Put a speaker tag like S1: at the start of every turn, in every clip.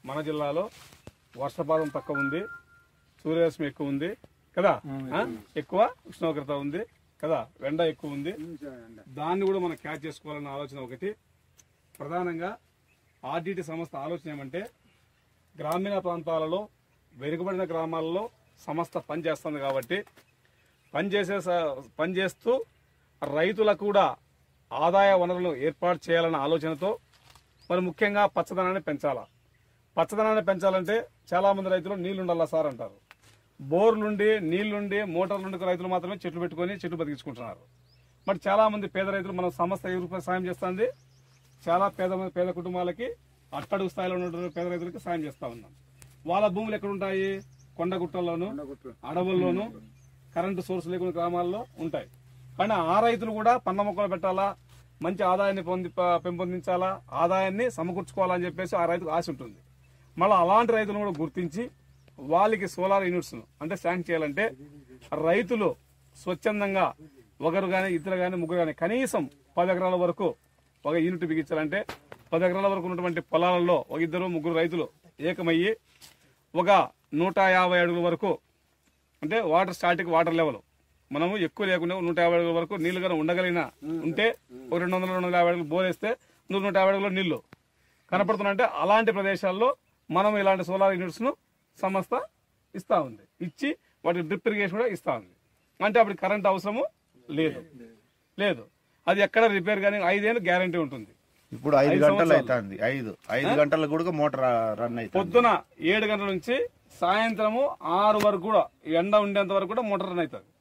S1: మన జిల్లాలో వర్షపాతం తక్కువ ఉంది సూర్యరశ్మి ఎక్కువ ఉంది కదా ఆ? ఎక్కువ ఉష్ణోగ్రత ఉంది కదా ఎండ ఎక్కువ ఉంది దాన్ని కూడా మనం క్యాచ్ చేసుకోవాలన్న ఆలోచన ఒకటి ప్రధానంగా ఆర్డిటి సంస్థ ఆలోచన ఏమంటే గ్రామీణ ప్రాంతాలలో వెనుకబడిన గ్రామాలలో సంస్థ పనిచేస్తుంది కాబట్టి పనిచేసే స- పనిచేస్తూ రైతులకు కూడా ఆదాయ వనరులను ఏర్పాటు చేయాలన్న ఆలోచనతో మరి ముఖ్యంగా పచ్చదనాన్ని పెంచాలా పచ్చదనాన్ని పెంచాలంటే చాలా మంది రైతులు నీళ్లు ఉండాలా సార్ అంటారు బోర్ నుండి నీళ్లుండి మోటార్ల నుండి రైతులు మాత్రమే చెట్లు పెట్టుకొని చెట్లు బతికించుకుంటున్నారు మరి చాలా మంది పేద రైతులు మన సంస్థ ఏ రూపాయలు సాయం చేస్తుంది చాలా పేద మంది పేద కుటుంబాలకి అట్టడుగు స్థాయిలో ఉన్నటువంటి పేద రైతులకి సాయం చేస్తా ఉన్నాం వాళ్ళ భూములు ఎక్కడ ఉంటాయి కొండ గుట్టల్లోను అడవుల్లోను కరెంటు సోర్స్ లేకుండా గ్రామాల్లో ఉంటాయి కానీ ఆ రైతులు కూడా పండ్ల మొక్కలు పెట్టాలా మంచి ఆదాయాన్ని పొంది ప- పెంపొందించాలా ఆదాయాన్ని సమకూర్చుకోవాలని చెప్పేసి ఆ రైతుకు ఆశ ఉంటుంది మళ్ళీ అలాంటి రైతులను కూడా గుర్తించి వాళ్ళకి సోలార్ యూనిట్స్ అంటే శాంక్షన్ చేయాలంటే రైతులు స్వచ్ఛందంగా ఒకరు కానీ ఇద్దరు కానీ ముగ్గురు కానీ కనీసం పది ఎకరాల వరకు ఒక యూనిట్ బిగించాలంటే పది ఎకరాల వరకు ఉన్నటువంటి పొలాలలో ఒక ఇద్దరు ముగ్గురు రైతులు ఏకమయ్యి ఒక నూట యాభై అడుగుల వరకు అంటే వాటర్ స్టార్టింగ్ వాటర్ లెవెల్ మనము ఎక్కువ లేకుండా నూట యాభై అడుగుల వరకు నీళ్లు కనుక ఉండగలిగిన ఉంటే ఒక రెండు వందల రెండు వందల యాభై అడుగులు బోర్ వేస్తే నూరు నూట యాభై అడుగుల నీళ్లు కనపడుతున్నాయంటే అలాంటి ప్రదేశాల్లో మనం ఇలాంటి సోలార్ యూనిట్స్ ను సంస్థ ఇస్తా ఉంది ఇచ్చి వాటి డ్రిప్ ఇరిగేషన్ కూడా ఇస్తా ఉంది అంటే అప్పుడు కరెంట్ అవసరము లేదు లేదు అది ఎక్కడ రిపేర్ కానీ ఐదేళ్ళు గ్యారంటీ ఉంటుంది
S2: ఇప్పుడు ఐదు గంటలు అవుతుంది ఐదు ఐదు గంటలకు కూడా మోటార్ రన్ అవుతుంది
S1: పొద్దున ఏడు గంటల నుంచి సాయంత్రము ఆరు వరకు కూడా ఎండ ఉండేంత వరకు కూడా మోటార్ రన్ అవుతుంది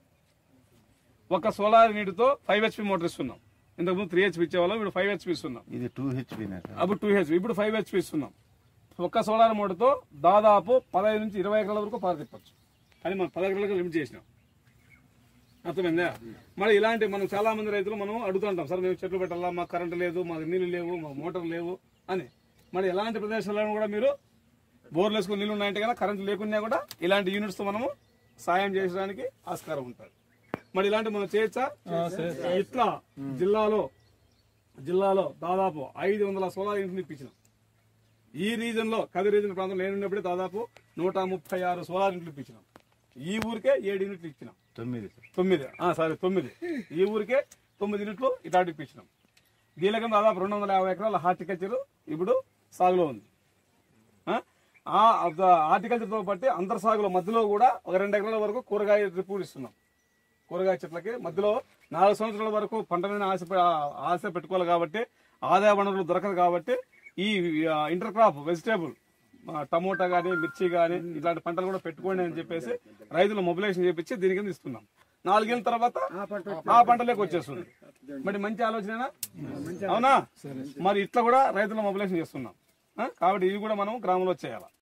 S1: ఒక సోలార్ నీటితో ఫైవ్ హెచ్పి మోటార్ ఇస్తున్నాం ఇంతకుముందు త్రీ హెచ్పి ఇచ్చేవాళ్ళం ఇప్పుడు ఫైవ్ హెచ్పి ఇస్తున్నాం
S2: ఇది టూ హెచ్పి
S1: అప్పుడు టూ హెచ్పి ఇప్పుడు ఫైవ్ హెచ్పి ఇస్తున్నాం ఒక్క సోలార్ మోటార్తో దాదాపు పదహైదు నుంచి ఇరవై ఎకరాల వరకు పార తిప్పచ్చు కానీ మనం పది ఎకరాలకు లిమిట్ చేసినాం అర్థమైందా మరి ఇలాంటి మనం చాలా మంది రైతులు మనం అడుగుతుంటాం సార్ మేము చెట్లు పెట్టాలా మాకు కరెంటు లేదు మాకు నీళ్లు లేవు మాకు మోటార్ లేవు అని మరి ఎలాంటి ప్రదేశాల్లో కూడా మీరు బోర్లు వేసుకుని నీళ్లు ఉన్నాయంటే కదా కరెంటు లేకున్నా కూడా ఇలాంటి యూనిట్స్ మనము సాయం చేయడానికి ఆస్కారం ఉంటుంది మరి ఇలాంటి మనం చేయొచ్చా ఇట్లా జిల్లాలో జిల్లాలో దాదాపు ఐదు వందల సోలార్ యూనిట్లు ఇప్పించినాం ఈ రీజన్ లో కది రీజన్ ప్రాంతంలో నేను ఉన్నప్పుడే దాదాపు నూట ముప్పై ఆరు సోలార్ యూనిట్లు ఇప్పించినాం ఈ ఊరికే ఏడు యూనిట్లు ఇచ్చినాం
S2: తొమ్మిది
S1: తొమ్మిది ఆ, సారీ తొమ్మిది ఈ ఊరికే తొమ్మిది యూనిట్లు ఇటాటి ఇప్పించినాం దీనిలో దాదాపు రెండు వందల యాభై ఎకరాల హార్టికల్చర్ ఇప్పుడు సాగులో ఉంది ఆ? ఆ హార్టికల్చర్ తో పాటు అంతర్ సాగుల మధ్యలో కూడా ఒక రెండు ఎకరాల వరకు కూరగాయ డ్రిప్ కూడా ఇస్తున్నాం కూరగాయ చెట్లకి మధ్యలో నాలుగు సంవత్సరాల వరకు పంట మీద ఆశ పె- ఆశ పెట్టుకోవాలి కాబట్టి ఆదాయ వనరులు దొరకదు కాబట్టి ఈ ఇంటర్ క్రాప్ వెజిటేబుల్ టమోటా గానీ మిర్చి గానీ ఇట్లాంటి పంటలు కూడా పెట్టుకోండి అని చెప్పేసి రైతులు మొబిలైజేషన్ చేపించి దీని కింద ఇస్తున్నాం నాలుగేళ్ళ తర్వాత ఆ పంటలోకి వచ్చేస్తుంది మరి మంచి ఆలోచన అవునా మరి ఇట్లా కూడా రైతులు మొబిలైజేషన్ చేస్తున్నాం ఆ? కాబట్టి ఇవి కూడా మనం గ్రామంలో చేయాలి